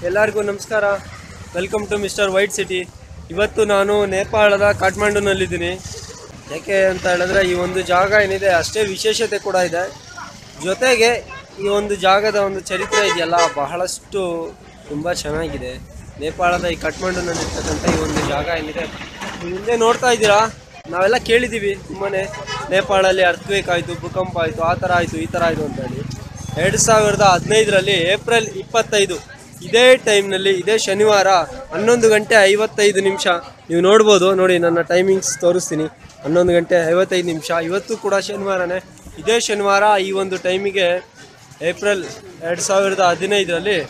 ಎಲ್ಲರಿಗೂ ನಮಸ್ಕಾರ welcome to Mister White City ಇವತ್ತು ನಾನು ನೇಪಾಳದ ಕಾಠ್ಮಂಡುನಲ್ಲಿದ್ದೀನಿ ಯಾಕೆ ಅಂತ ಹೇಳಿದ್ರೆ ಈ ಒಂದು ಜಾಗ ಏನಿದೆ ಅಷ್ಟೇ ವಿಶೇಷತೆ ಕೂಡ ಇದೆ ಜೊತೆಗೆ ಈ ಒಂದು ಜಾಗದ ಒಂದು ಚರಿತ್ರೆ ಇದೆಯಲ್ಲ ಬಹಳಷ್ಟು ತುಂಬ ಚೆನ್ನಾಗಿದೆ ನೇಪಾಳದ ಈ ಕಾಠ್ಮಂಡುನಲ್ಲಿರ್ತಕ್ಕಂಥ ಈ ಒಂದು ಜಾಗ ಏನಿದೆ ನೀವು ಹಿಂದೆ ನೋಡ್ತಾ ಇದ್ದೀರಾ ನಾವೆಲ್ಲ ಕೇಳಿದ್ದೀವಿ ತುಂಬಾನೇ ನೇಪಾಳಲ್ಲಿ ಅರ್ಥ್ವೇಕ್ ಆಯಿತು ಭೂಕಂಪ ಆಯಿತು ಆ ಥರ ಆಯಿತು ಈ ಥರ ಆಯಿತು ಅಂತ ಹೇಳಿ ಎರಡು ಸಾವಿರದ ಹದಿನೈದರಲ್ಲಿ ಏಪ್ರಿಲ್ ಇಪ್ಪತ್ತೈದು ಇದೇ ಟೈಮ್ನಲ್ಲಿ ಇದೇ ಶನಿವಾರ ಹನ್ನೊಂದು ಗಂಟೆ ಐವತ್ತೈದು ನಿಮಿಷ ನೀವು ನೋಡ್ಬೋದು ನೋಡಿ ನನ್ನ ಟೈಮಿಂಗ್ಸ್ ತೋರಿಸ್ತೀನಿ ಹನ್ನೊಂದು ಗಂಟೆ ಐವತ್ತೈದು ನಿಮಿಷ ಇವತ್ತು ಕೂಡ ಶನಿವಾರನೇ ಇದೇ ಶನಿವಾರ ಈ ಒಂದು ಟೈಮಿಗೆ ಏಪ್ರಿಲ್ ಎರಡು ಸಾವಿರದ ಹದಿನೈದರಲ್ಲಿ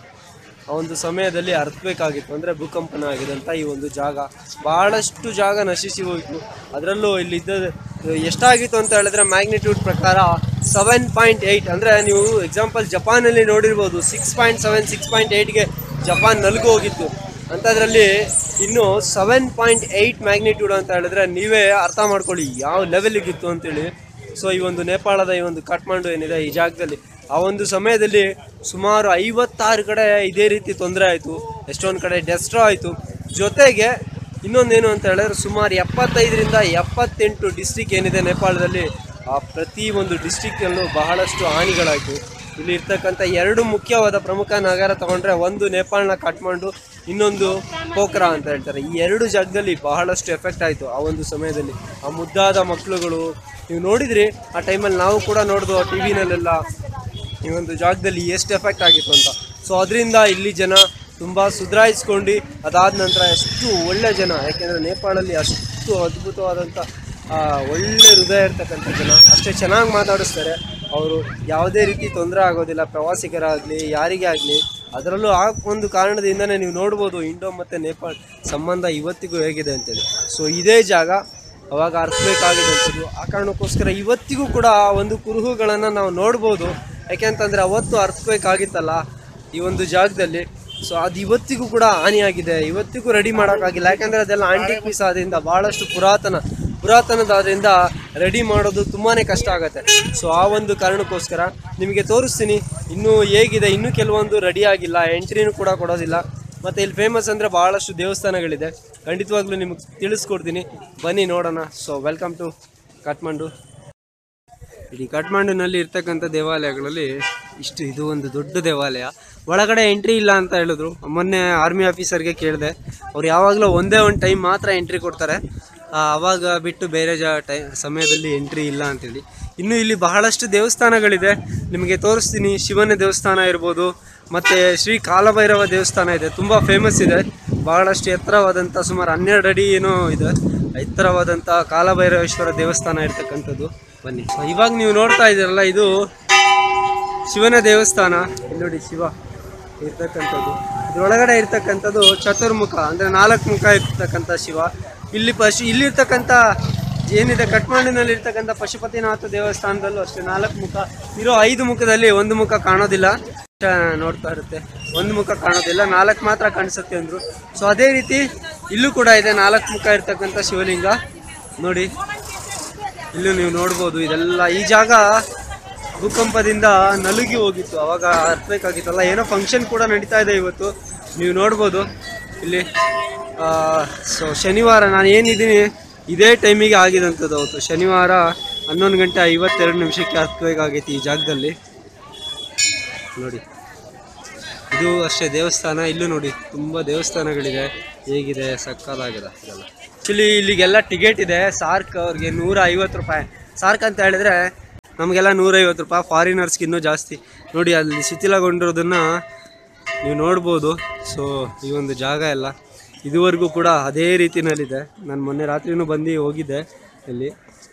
ಆ ಒಂದು ಸಮಯದಲ್ಲಿ ಅರ್ಥಬೇಕಾಗಿತ್ತು ಅಂದರೆ ಭೂಕಂಪನ ಆಗಿದಂಥ ಈ ಒಂದು ಜಾಗ ಬಹಳಷ್ಟು ಜಾಗ ನಶಿಸಿ ಹೋಯಿತು ಅದರಲ್ಲೂ ಇಲ್ಲಿ ಇದ್ದ ಎಷ್ಟಾಗಿತ್ತು ಅಂತ ಹೇಳಿದ್ರೆ ಮ್ಯಾಗ್ನಿಟ್ಯೂಡ್ ಪ್ರಕಾರ ಸೆವೆನ್ ಪಾಯಿಂಟ್ ಏಯ್ಟ್ ಅಂದರೆ ನೀವು ಎಕ್ಸಾಂಪಲ್ ಜಪಾನಲ್ಲಿ ನೋಡಿರ್ಬೋದು six point seven six point ಏಯ್ಟ್ಗೆ ಜಪಾನ್ ನಲುಗು ಹೋಗಿತ್ತು ಅಂಥದ್ರಲ್ಲಿ ಇನ್ನು ಸೆವೆನ್ ಪಾಯಿಂಟ್ ಏಯ್ಟ್ ಮ್ಯಾಗ್ನಿಟ್ಯೂಡ್ ಅಂತ ಹೇಳಿದ್ರೆ ನೀವೇ ಅರ್ಥ ಮಾಡ್ಕೊಳ್ಳಿ ಯಾವ ಲೆವೆಲಿಗಿತ್ತು ಅಂತೇಳಿ ಸೊ ಈ ಒಂದು ನೇಪಾಳದ ಈ ಒಂದು ಕಾಠ್ಮಂಡು ಏನಿದೆ ಈ ಜಾಗದಲ್ಲಿ ಆ ಒಂದು ಸಮಯದಲ್ಲಿ ಸುಮಾರು ಐವತ್ತಾರು ಕಡೆ ಇದೇ ರೀತಿ ತೊಂದರೆ ಆಯಿತು ಎಷ್ಟೊಂದು ಕಡೆ ಡೆಸ್ಟ್ರೋ ಆಯಿತು ಜೊತೆಗೆ ಇನ್ನೊಂದೇನು ಅಂತ ಹೇಳಿದ್ರೆ ಸುಮಾರು ಎಪ್ಪತ್ತೈದರಿಂದ ಎಪ್ಪತ್ತೆಂಟು ಡಿಸ್ಟಿಕ್ ಏನಿದೆ ನೇಪಾಳದಲ್ಲಿ ಆ ಪ್ರತಿ ಒಂದು ಡಿಸ್ಟಿಕ್ಕಲ್ಲೂ ಬಹಳಷ್ಟು ಹಾನಿಗಳಾಯಿತು ಇಲ್ಲಿ ಇರ್ತಕ್ಕಂಥ ಎರಡು ಮುಖ್ಯವಾದ ಪ್ರಮುಖ ನಗರ ತಗೊಂಡ್ರೆ ಒಂದು ನೇಪಾಳನ ಕಾಠ್ಮಂಡು ಇನ್ನೊಂದು ಪೋಖ್ರಾ ಅಂತ ಹೇಳ್ತಾರೆ ಈ ಎರಡು ಜಾಗದಲ್ಲಿ ಬಹಳಷ್ಟು ಎಫೆಕ್ಟ್ ಆಯಿತು ಆ ಒಂದು ಸಮಯದಲ್ಲಿ ಆ ಮುದ್ದಾದ ಮಕ್ಕಳುಗಳು ನೀವು ನೋಡಿದ್ರಿ ಆ ಟೈಮಲ್ಲಿ ನಾವು ಕೂಡ ನೋಡ್ದು ಟಿ ವಿನಲ್ಲೆಲ್ಲ ಈ ಒಂದು ಜಾಗದಲ್ಲಿ ಎಷ್ಟು ಎಫೆಕ್ಟ್ ಆಗಿತ್ತು ಅಂತ ಸೊ ಅದರಿಂದ ಇಲ್ಲಿ ಜನ ತುಂಬ ಸುಧಾರಿಸ್ಕೊಂಡು ಅದಾದ ನಂತರ ಎಷ್ಟು ಒಳ್ಳೆ ಜನ ಯಾಕೆಂದರೆ ನೇಪಾಳಲ್ಲಿ ಅಷ್ಟು ಅದ್ಭುತವಾದಂಥ ಆ, ಒಳ್ಳೆ ಹೃದಯ ಇರ್ತಕ್ಕಂಥ ಜನ ಅಷ್ಟೇ ಚೆನ್ನಾಗಿ ಮಾತಾಡಿಸ್ತಾರೆ ಅವರು ಯಾವುದೇ ರೀತಿ ತೊಂದರೆ ಆಗೋದಿಲ್ಲ ಪ್ರವಾಸಿಗರಾಗಲಿ ಯಾರಿಗೇ ಆಗಲಿ ಅದರಲ್ಲೂ ಆ ಒಂದು ಕಾರಣದಿಂದನೇ ನೀವು ನೋಡ್ಬೋದು ಇಂಡೋ ಮತ್ತು ನೇಪಾಳ ಸಂಬಂಧ ಇವತ್ತಿಗೂ ಹೇಗಿದೆ ಅಂತೇಳಿ ಸೊ ಇದೇ ಜಾಗ ಅವಾಗ ಅರ್ಥಬೇಕಾಗಿದ್ದಂಥದ್ದು ಆ ಕಾರಣಕ್ಕೋಸ್ಕರ ಇವತ್ತಿಗೂ ಕೂಡ ಆ ಒಂದು ಕುರುಹುಗಳನ್ನು ನಾವು ನೋಡ್ಬೋದು ಯಾಕೆಂತಂದರೆ ಅವತ್ತು ಅರ್ಥಬೇಕಾಗಿತ್ತಲ್ಲ ಈ ಒಂದು ಜಾಗದಲ್ಲಿ ಸೊ ಅದು ಇವತ್ತಿಗೂ ಕೂಡ ಹಾನಿಯಾಗಿದೆ ಇವತ್ತಿಗೂ ರೆಡಿ ಮಾಡೋಕ್ಕಾಗಿಲ್ಲ ಯಾಕಂದರೆ ಅದೆಲ್ಲ ಆಂಟಿಕ್ ಪೀಸ್ ಆದ್ರಿಂದ ಭಾಳಷ್ಟು ಪುರಾತನ ಪುರಾತನದಾದ್ರಿಂದ ರೆಡಿ ಮಾಡೋದು ತುಂಬಾ ಕಷ್ಟ ಆಗುತ್ತೆ ಸೊ ಆ ಒಂದು ಕಾರಣಕ್ಕೋಸ್ಕರ ನಿಮಗೆ ತೋರಿಸ್ತೀನಿ ಇನ್ನೂ ಹೇಗಿದೆ ಇನ್ನೂ ಕೆಲವೊಂದು ರೆಡಿ ಆಗಿಲ್ಲ ಎಂಟ್ರಿನೂ ಕೂಡ ಕೊಡೋದಿಲ್ಲ ಮತ್ತು ಇಲ್ಲಿ ಫೇಮಸ್ ಅಂದರೆ ಭಾಳಷ್ಟು ದೇವಸ್ಥಾನಗಳಿದೆ ಖಂಡಿತವಾಗ್ಲೂ ನಿಮಗೆ ತಿಳಿಸ್ಕೊಡ್ತೀನಿ ಬನ್ನಿ ನೋಡೋಣ ಸೊ ವೆಲ್ಕಮ್ ಟು ಕಾಠ್ಮಂಡು ಇಡೀ ಕಾಠ್ಮಂಡುನಲ್ಲಿ ಇರ್ತಕ್ಕಂಥ ದೇವಾಲಯಗಳಲ್ಲಿ ಇಷ್ಟು ಇದು ಒಂದು ದೊಡ್ಡ ದೇವಾಲಯ ಒಳಗಡೆ ಎಂಟ್ರಿ ಇಲ್ಲ ಅಂತ ಹೇಳಿದ್ರು ಮೊನ್ನೆ ಆರ್ಮಿ ಆಫೀಸರ್ಗೆ ಕೇಳಿದೆ ಅವ್ರು ಯಾವಾಗಲೂ ಒಂದೇ ಒಂದು ಟೈಮ್ ಮಾತ್ರ ಎಂಟ್ರಿ ಕೊಡ್ತಾರೆ ಆ, ಅವಾಗ ಬಿಟ್ಟು ಬೇರೆ ಜಾ ಟೈ ಸಮಯದಲ್ಲಿ ಎಂಟ್ರಿ ಇಲ್ಲ ಅಂತೇಳಿ ಇನ್ನು ಇಲ್ಲಿ ಬಹಳಷ್ಟು ದೇವಸ್ಥಾನಗಳಿದೆ ನಿಮಗೆ ತೋರಿಸ್ತೀನಿ ಶಿವನ ದೇವಸ್ಥಾನ ಇರ್ಬೋದು ಮತ್ತು ಶ್ರೀ ಕಾಲಭೈರವ ದೇವಸ್ಥಾನ ಇದೆ ತುಂಬ ಫೇಮಸ್ ಇದೆ ಬಹಳಷ್ಟು ಎತ್ತರವಾದಂಥ ಸುಮಾರು ಹನ್ನೆರಡು ಅಡಿ ಏನೋ ಇದೆ ಎತ್ತರವಾದಂಥ ಕಾಲಭೈರವೇಶ್ವರ ದೇವಸ್ಥಾನ ಇರ್ತಕ್ಕಂಥದ್ದು ಬನ್ನಿ ಸೊ ಇವಾಗ ನೀವು ನೋಡ್ತಾ ಇದ್ದೀರಲ್ಲ ಇದು ಶಿವನ ದೇವಸ್ಥಾನ ಇಲ್ಲಿ ನೋಡಿ ಶಿವ ಇರ್ತಕ್ಕಂಥದ್ದು ಇದ್ರೊಳಗಡೆ ಇರ್ತಕ್ಕಂಥದ್ದು ಚತುರ್ಮುಖ ಅಂದರೆ ನಾಲ್ಕು ಮುಖ ಇರ್ತಕ್ಕಂಥ ಶಿವ ಇಲ್ಲಿ ಪಶು ಇಲ್ಲಿರ್ತಕ್ಕಂಥ ಏನಿದೆ ಕಠ್ಮಂಡಿನಲ್ಲಿ ಇರ್ತಕ್ಕಂಥ ಪಶುಪತಿನಾಥ ದೇವಸ್ಥಾನದಲ್ಲೂ ಅಷ್ಟೇ ನಾಲ್ಕು ಮುಖ ಇರೋ ಐದು ಮುಖದಲ್ಲಿ ಒಂದು ಮುಖ ಕಾಣೋದಿಲ್ಲ ಅಷ್ಟೇ ನೋಡ್ತಾ ಇರುತ್ತೆ ಒಂದು ಮುಖ ಕಾಣೋದಿಲ್ಲ ನಾಲ್ಕು ಮಾತ್ರ ಕಾಣಿಸುತ್ತೆ ಅಂದರು ಸೊ ಅದೇ ರೀತಿ ಇಲ್ಲೂ ಕೂಡ ಇದೆ ನಾಲ್ಕು ಮುಖ ಇರ್ತಕ್ಕಂಥ ಶಿವಲಿಂಗ ನೋಡಿ ಇಲ್ಲೂ ನೀವು ನೋಡ್ಬೋದು ಇದೆಲ್ಲ ಈ ಜಾಗ ಭೂಕಂಪದಿಂದ ನಲುಗಿ ಹೋಗಿತ್ತು ಅವಾಗ ಅರ್ಥಬೇಕಾಗಿತ್ತಲ್ಲ ಏನೋ ಫಂಕ್ಷನ್ ಕೂಡ ನಡೀತಾ ಇದೆ ಇವತ್ತು ನೀವು ನೋಡ್ಬೋದು ಇಲ್ಲಿ ಸೊ ಶನಿವಾರ ನಾನು ಏನಿದ್ದೀನಿ ಇದೇ ಟೈಮಿಗೆ ಆಗಿದಂಥದ್ದು ಅವತ್ತು ಶನಿವಾರ ಹನ್ನೊಂದು ಗಂಟೆ ಐವತ್ತೆರಡು ನಿಮಿಷಕ್ಕೆ ಅರ್ಥಬೇಕಾಗೈತಿ ಈ ಜಾಗದಲ್ಲಿ ನೋಡಿ ಇದು ಅಷ್ಟೇ ದೇವಸ್ಥಾನ ಇಲ್ಲೂ ನೋಡಿ ತುಂಬ ದೇವಸ್ಥಾನಗಳಿದೆ ಹೇಗಿದೆ ಸಕ್ಕದಾಗಿದೆ ಇದೆಲ್ಲ ಆ್ಯಕ್ಚುಲಿ ಇಲ್ಲಿಗೆಲ್ಲ ಟಿಕೆಟ್ ಇದೆ ಸಾರ್ಕ್ ಅವ್ರಿಗೆ ನೂರ ಐವತ್ತು ರೂಪಾಯಿ ಸಾರ್ಕ್ ಅಂತ ಹೇಳಿದ್ರೆ ನಮಗೆಲ್ಲ ನೂರೈವತ್ತು ರೂಪಾಯಿ ಫಾರಿನರ್ಸ್ಗೆ ಇನ್ನೂ ಜಾಸ್ತಿ ನೋಡಿ ಅಲ್ಲಿ ಶಿಥಿಲಗೊಂಡಿರೋದನ್ನು ನೀವು ನೋಡ್ಬೋದು ಸೊ ಈ ಒಂದು ಜಾಗ ಎಲ್ಲ ಇದುವರೆಗೂ ಕೂಡ ಅದೇ ರೀತಿನಲ್ಲಿದೆ ನಾನು ಮೊನ್ನೆ ರಾತ್ರಿನೂ ಬಂದು ಹೋಗಿದ್ದೆ ಇಲ್ಲಿ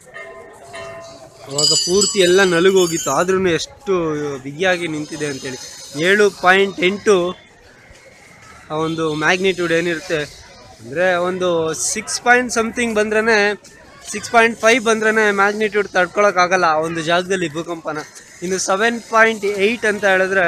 ಅವಾಗ ಪೂರ್ತಿ ಎಲ್ಲ ನಲುಗೋಗಿತ್ತು ಆದ್ರೂ ಎಷ್ಟು ಬಿಗಿಯಾಗಿ ನಿಂತಿದೆ ಅಂತೇಳಿ ಏಳು ಪಾಯಿಂಟ್ ಎಂಟು ಆ ಒಂದು ಮ್ಯಾಗ್ನಿಟ್ಯೂಡ್ ಏನಿರುತ್ತೆ ಅಂದರೆ ಒಂದು ಸಿಕ್ಸ್ ಪಾಯಿಂಟ್ ಸಮಥಿಂಗ್ ಬಂದ್ರೇ ಸಿಕ್ಸ್ ಪಾಯಿಂಟ್ ಫೈವ್ ಬಂದ್ರೇ ಮ್ಯಾಗ್ನಿಟ್ಯೂಡ್ ತಡ್ಕೊಳಕ್ಕಾಗಲ್ಲ ಆ ಒಂದು ಜಾಗದಲ್ಲಿ ಭೂಕಂಪನ ಇನ್ನು ಸೆವೆನ್ ಪಾಯಿಂಟ್ ಏಯ್ಟ್ ಅಂತ ಹೇಳಿದ್ರೆ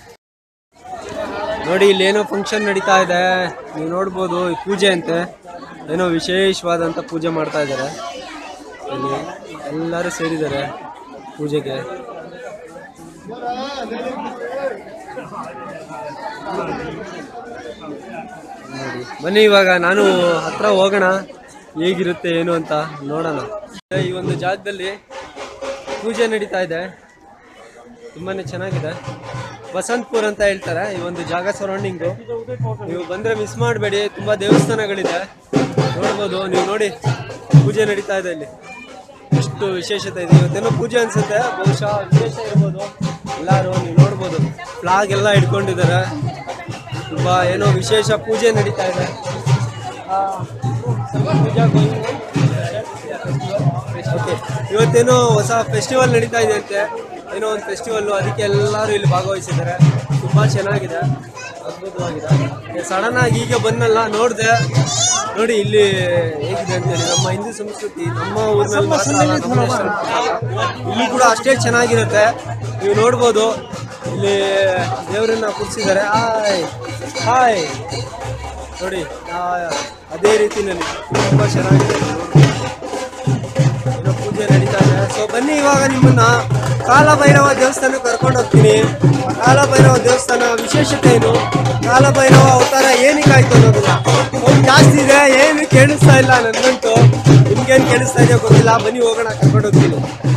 ನೋಡಿ ಇಲ್ಲಿ ಏನೋ ಫಂಕ್ಷನ್ ನಡೀತಾ ಇದೆ ನೀವು ನೋಡ್ಬೋದು ಈ ಪೂಜೆ ಅಂತೆ ಏನೋ ವಿಶೇಷವಾದಂಥ ಪೂಜೆ ಮಾಡ್ತಾ ಇದ್ದಾರೆ ಇಲ್ಲಿ ಎಲ್ಲರೂ ಸೇರಿದ್ದಾರೆ ಪೂಜೆಗೆ ನೋಡಿ ಬನ್ನಿ ಇವಾಗ ನಾನು ಹತ್ರ ಹೋಗೋಣ ಹೇಗಿರುತ್ತೆ ಏನು ಅಂತ ನೋಡೋಣ ಈ ಒಂದು ಜಾಗದಲ್ಲಿ ಪೂಜೆ ನಡೀತಾ ಇದೆ ತುಂಬಾನೇ ಚೆನ್ನಾಗಿದೆ ಬಸಂತಪುರ್ ಅಂತ ಹೇಳ್ತಾರೆ ಈ ಒಂದು ಜಾಗ ಸರೌಂಡಿಂಗು ನೀವು ಬಂದ್ರೆ ಮಿಸ್ ಮಾಡಬೇಡಿ ತುಂಬಾ ದೇವಸ್ಥಾನಗಳಿದೆ ನೋಡ್ಬೋದು ನೀವು ನೋಡಿ ಪೂಜೆ ನಡೀತಾ ಇದೆ ಇಲ್ಲಿ ಎಷ್ಟು ವಿಶೇಷತೆ ಇದೆ ಇವತ್ತೇನೋ ಪೂಜೆ ಅನ್ಸುತ್ತೆ ಬಹುಶಃ ವಿಶೇಷ ಇರ್ಬೋದು ಎಲ್ಲರೂ ನೀವು ನೋಡ್ಬೋದು ಫ್ಲಾಗ್ ಎಲ್ಲ ಇಟ್ಕೊಂಡಿದ್ದಾರೆ ತುಂಬಾ ಏನೋ ವಿಶೇಷ ಪೂಜೆ ನಡೀತಾ ಇದೆ ಆ, ಪೂಜಾ ಓಕೆ ಇವತ್ತೇನೋ ಹೊಸ ಫೆಸ್ಟಿವಲ್ ನಡೀತಾ ಇದೆ ಅಂತೆ ಏನೋ ಒಂದು ಫೆಸ್ಟಿವಲ್ ಅದಕ್ಕೆ ಎಲ್ಲರೂ ಇಲ್ಲಿ ಭಾಗವಹಿಸಿದ್ದಾರೆ ತುಂಬಾ ಚೆನ್ನಾಗಿದೆ ಅದ್ಭುತವಾಗಿದೆ ಸಡನ್ ಆಗಿ ಈಗ ಬಂದಲ್ಲ ನೋಡಿದೆ ನೋಡಿ ಇಲ್ಲಿ ಹೇಗಿದೆ ಅಂತೇಳಿ ನಮ್ಮ ಹಿಂದೂ ಸಂಸ್ಕೃತಿ ನಮ್ಮ ಊರಿನಲ್ಲಿ ಮಾತ್ರ ಅಲ್ಲ, ನಮ್ಮ ದೇಶದಲ್ಲಿ ಇಲ್ಲಿ ಕೂಡ ಅಷ್ಟೇ ಚೆನ್ನಾಗಿರುತ್ತೆ ನೀವು ನೋಡ್ಬೋದು ಇಲ್ಲಿ ದೇವರನ್ನ ಕೂರಿಸಿದ್ದಾರೆ ಹಾಯ್ ಹಾಯ್ ನೋಡಿ ಆ, ಅದೇ ರೀತಿನಲ್ಲಿ ತುಂಬ ಚೆನ್ನಾಗಿದೆ ಏನೋ ಪೂಜೆ ನಡೀತಾ ಇದೆ ಸೊ ಬನ್ನಿ ಇವಾಗ ನಿಮ್ಮನ್ನ ಕಾಲಭೈರವ ದೇವಸ್ಥಾನಕ್ಕೆ ಕರ್ಕೊಂಡು ಹೋಗ್ತೀನಿ ಕಾಲಭೈರವ ದೇವಸ್ಥಾನ ವಿಶೇಷತೆ ಏನು ಕಾಲಭೈರವ ಅವತಾರ ಏನಕ್ಕಾಯ್ತು ಅನ್ನೋದಿಲ್ಲ ಸೌಂಡ್ ಜಾಸ್ತಿ ಇದೆ ಏನು ಕೇಳಿಸ್ತಾ ಇಲ್ಲ ನನಗಂತೂ ನಿಮ್ಗೇನು ಕೇಳಿಸ್ತಾ ಇದೆಯೋ ಗೊತ್ತಿಲ್ಲ ಬನ್ನಿ ಹೋಗೋಣ ಕರ್ಕೊಂಡು ಹೋಗ್ತೀನಿ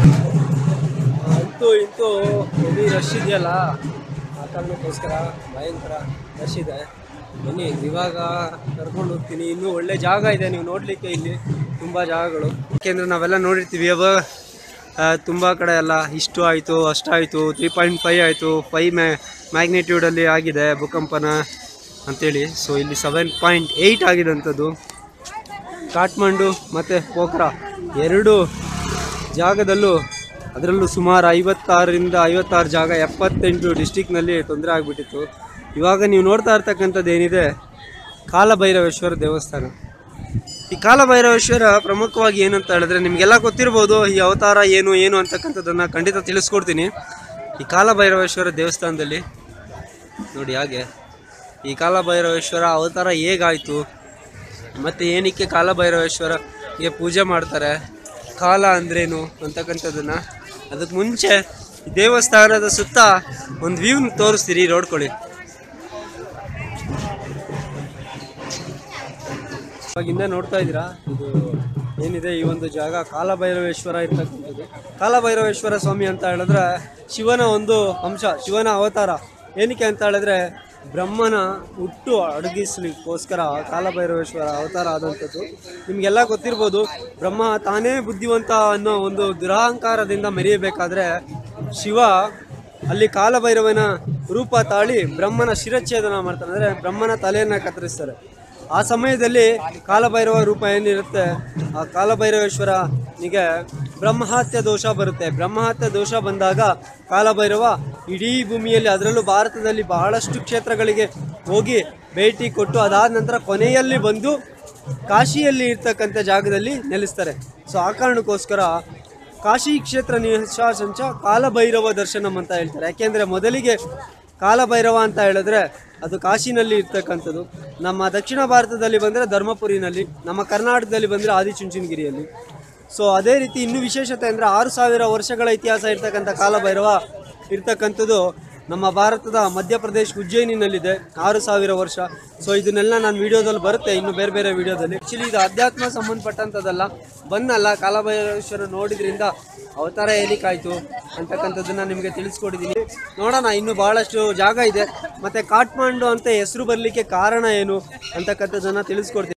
ಅಂತೂ ಇಂತೂ ಹೆವಿ ರಶ್ ಇದೆಯಲ್ಲ ಆ ಕಾರಣಕ್ಕೋಸ್ಕರ ಭಯಂಕರ ರಶ್ ಇದೆ ಬನ್ನಿ ಇವಾಗ ಕರ್ಕೊಂಡು ಹೋಗ್ತೀನಿ ಇನ್ನೂ ಒಳ್ಳೆ ಜಾಗ ಇದೆ ನೀವು ನೋಡಲಿಕ್ಕೆ ಇಲ್ಲಿ ತುಂಬ ಜಾಗಗಳು ಯಾಕೆಂದರೆ ನಾವೆಲ್ಲ ನೋಡಿರ್ತೀವಿ ಅವ ತುಂಬ ಕಡೆ ಎಲ್ಲ ಇಷ್ಟು ಆಯಿತು ಅಷ್ಟಾಯಿತು ತ್ರೀ ಪಾಯಿಂಟ್ ಫೈವ್ ಆಯಿತು ಫೈವ್ ಮ್ಯಾ ಮ್ಯಾಗ್ನಿಟ್ಯೂಡಲ್ಲಿ ಆಗಿದೆ ಭೂಕಂಪನ ಅಂತೇಳಿ ಸೊ ಇಲ್ಲಿ ಸೆವೆನ್ ಪಾಯಿಂಟ್ ಏಯ್ಟ್ ಆಗಿದೆ ಅಂಥದ್ದು ಕಾಠ್ಮಂಡು ಮತ್ತು ಪೋಖ್ರಾ ಎರಡು ಜಾಗದಲ್ಲೂ ಅದರಲ್ಲೂ ಸುಮಾರು ಐವತ್ತಾರರಿಂದ ಐವತ್ತಾರು ಜಾಗ ಎಪ್ಪತ್ತೆಂಟು ಡಿಸ್ಟಿಕ್ನಲ್ಲಿ ತೊಂದರೆ ಆಗಿಬಿಟ್ಟಿತ್ತು ಇವಾಗ ನೀವು ನೋಡ್ತಾ ಇರ್ತಕ್ಕಂಥದ್ದು ಏನಿದೆ ಕಾಲಭೈರವೇಶ್ವರ ದೇವಸ್ಥಾನ ಈ ಕಾಲಭೈರವೇಶ್ವರ ಪ್ರಮುಖವಾಗಿ ಏನಂತ ಹೇಳಿದ್ರೆ ನಿಮಗೆಲ್ಲ ಗೊತ್ತಿರ್ಬೋದು ಈ ಅವತಾರ ಏನು ಏನು ಅಂತಕ್ಕಂಥದ್ದನ್ನು ಖಂಡಿತ ತಿಳಿಸ್ಕೊಡ್ತೀನಿ ಈ ಕಾಲಭೈರವೇಶ್ವರ ದೇವಸ್ಥಾನದಲ್ಲಿ ನೋಡಿ ಹಾಗೆ ಈ ಕಾಲಭೈರವೇಶ್ವರ ಅವತಾರ ಹೇಗಾಯಿತು ಮತ್ತು ಏನಕ್ಕೆ ಕಾಲಭೈರವೇಶ್ವರಗೆ ಪೂಜೆ ಮಾಡ್ತಾರೆ ಕಾಲ ಅಂದ್ರೇನು ಅಂತಕ್ಕಂಥದ್ದನ್ನು ಅದಕ್ಕೆ ಮುಂಚೆ ಈ ದೇವಸ್ಥಾನದ ಸುತ್ತ ಒಂದು ವ್ಯೂ ತೋರಿಸ್ತೀರಿ ನೋಡ್ಕೊಳ್ಳಿ ಇವಾಗಿಂದ ನೋಡ್ತಾ ಇದ್ದೀರಾ ಇದು ಏನಿದೆ ಈ ಒಂದು ಜಾಗ ಕಾಲಭೈರವೇಶ್ವರ ಇರ್ತಕ್ಕಂಥದ್ದು ಕಾಲಭೈರವೇಶ್ವರ ಸ್ವಾಮಿ ಅಂತ ಹೇಳಿದ್ರೆ ಶಿವನ ಒಂದು ಅಂಶ ಶಿವನ ಅವತಾರ ಏನಕ್ಕೆ ಅಂತ ಹೇಳಿದ್ರೆ ಬ್ರಹ್ಮನ ಹುಟ್ಟು ಅಡಗಿಸ್ಲಿಕ್ಕೋಸ್ಕರ ಕಾಲಭೈರವೇಶ್ವರ ಅವತಾರ ಆದಂಥದ್ದು ನಿಮಗೆಲ್ಲ ಗೊತ್ತಿರ್ಬೋದು ಬ್ರಹ್ಮ ತಾನೇ ಬುದ್ಧಿವಂತ ಅನ್ನೋ ಒಂದು ದುರಹಂಕಾರದಿಂದ ಮೆರೆಯಬೇಕಾದ್ರೆ ಶಿವ ಅಲ್ಲಿ ಕಾಲಭೈರವನ ರೂಪ ತಾಳಿ ಬ್ರಹ್ಮನ ಶಿರಚ್ಛೇದನ ಮಾಡ್ತಾರೆ ಅಂದರೆ ಬ್ರಹ್ಮನ ತಲೆಯನ್ನು ಕತ್ತರಿಸ್ತಾರೆ ಆ ಸಮಯದಲ್ಲಿ ಕಾಲಭೈರವ ರೂಪ ಏನಿರುತ್ತೆ ಆ ಕಾಲಭೈರವೇಶ್ವರನಿಗೆ ಬ್ರಹ್ಮಹತ್ಯ ದೋಷ ಬರುತ್ತೆ ಬ್ರಹ್ಮಹತ್ಯ ದೋಷ ಬಂದಾಗ ಕಾಲಭೈರವ ಇಡೀ ಭೂಮಿಯಲ್ಲಿ ಅದರಲ್ಲೂ ಭಾರತದಲ್ಲಿ ಬಹಳಷ್ಟು ಕ್ಷೇತ್ರಗಳಿಗೆ ಹೋಗಿ ಭೇಟಿ ಕೊಟ್ಟು ಅದಾದ ನಂತರ ಕೊನೆಯಲ್ಲಿ ಬಂದು ಕಾಶಿಯಲ್ಲಿ ಇರ್ತಕ್ಕಂಥ ಜಾಗದಲ್ಲಿ ನೆಲೆಸ್ತಾರೆ ಸೊ ಆ ಕಾರಣಕ್ಕೋಸ್ಕರ ಕಾಶಿ ಕ್ಷೇತ್ರ ನಿಶಾಸಂಚ ಕಾಲಭೈರವ ದರ್ಶನಂ ಅಂತ ಹೇಳ್ತಾರೆ ಯಾಕೆಂದರೆ ಮೊದಲಿಗೆ ಕಾಲಭೈರವ ಅಂತ ಹೇಳಿದ್ರೆ ಅದು ಕಾಶಿನಲ್ಲಿ ಇರ್ತಕ್ಕಂಥದ್ದು ನಮ್ಮ ದಕ್ಷಿಣ ಭಾರತದಲ್ಲಿ ಬಂದರೆ ಧರ್ಮಪುರಿನಲ್ಲಿ ನಮ್ಮ ಕರ್ನಾಟಕದಲ್ಲಿ ಬಂದರೆ ಆದಿಚುಂಚನಗಿರಿಯಲ್ಲಿ ಸೊ ಅದೇ ರೀತಿ ಇನ್ನೂ ವಿಶೇಷತೆ ಅಂದರೆ ಆರು ಸಾವಿರ ವರ್ಷಗಳ ಇತಿಹಾಸ ಇರ್ತಕ್ಕಂಥ ಕಾಲಭೈರವ ಇರ್ತಕ್ಕಂಥದ್ದು ನಮ್ಮ ಭಾರತದ ಮಧ್ಯಪ್ರದೇಶ್ ಉಜ್ಜಯಿನಿನಲ್ಲಿದೆ ಆರು ಸಾವಿರ ವರ್ಷ ಸೊ ಇದನ್ನೆಲ್ಲ ನಾನು ವಿಡಿಯೋದಲ್ಲಿ ಬರುತ್ತೆ ಇನ್ನು ಬೇರೆ ಬೇರೆ ವಿಡಿಯೋದಲ್ಲಿ ಆ್ಯಕ್ಚುಲಿ ಇದು ಅಧ್ಯಾತ್ಮ ಸಂಬಂಧಪಟ್ಟಂಥದ್ದಲ್ಲ ಬಂದಲ್ಲ ಕಾಲಭೈರೇಶ್ವರ ನೋಡಿದ್ರಿಂದ ಅವತಾರ ಏನಕ್ಕಾಯ್ತು ಅಂತಕ್ಕಂಥದ್ದನ್ನ ನಿಮಗೆ ತಿಳಿಸ್ಕೊಟ್ಟಿದ್ದೀನಿ ನೋಡೋಣ ಇನ್ನು ಬಹಳಷ್ಟು ಜಾಗ ಇದೆ ಮತ್ತು ಕಾಠ್ಮಂಡು ಅಂತ ಹೆಸರು ಬರಲಿಕ್ಕೆ ಕಾರಣ ಏನು ಅಂತಕ್ಕಂಥದ್ದನ್ನು ತಿಳಿಸ್ಕೊಡ್ತೀನಿ